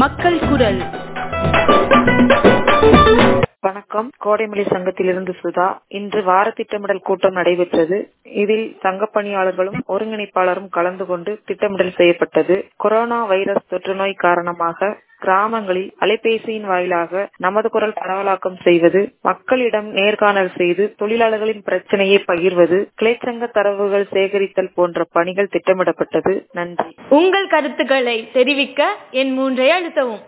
மக்கள் குரல் வணக்கம் கோடைமொழி சங்கத்திலிருந்து சுதா இன்று வார திட்டமிடல் கூட்டம் நடைபெற்றது இதில் சங்க பணியாளர்களும் ஒருங்கிணைப்பாளரும் கலந்து கொண்டு திட்டமிடல் செய்யப்பட்டது கொரோனா வைரஸ் தொற்று நோய் காரணமாக கிராமங்களில் அலைபேசியின் வாயிலாக நமது குரல் பரவலாக்கம் செய்வது மக்களிடம் நேர்காணல் செய்து தொழிலாளர்களின் பிரச்சனையை பகிர்வது கிளைச்சங்க தரவுகள் சேகரித்தல் போன்ற பணிகள் திட்டமிடப்பட்டது நன்றி உங்கள் கருத்துக்களை தெரிவிக்க என் மூன்றை அழுத்தவும்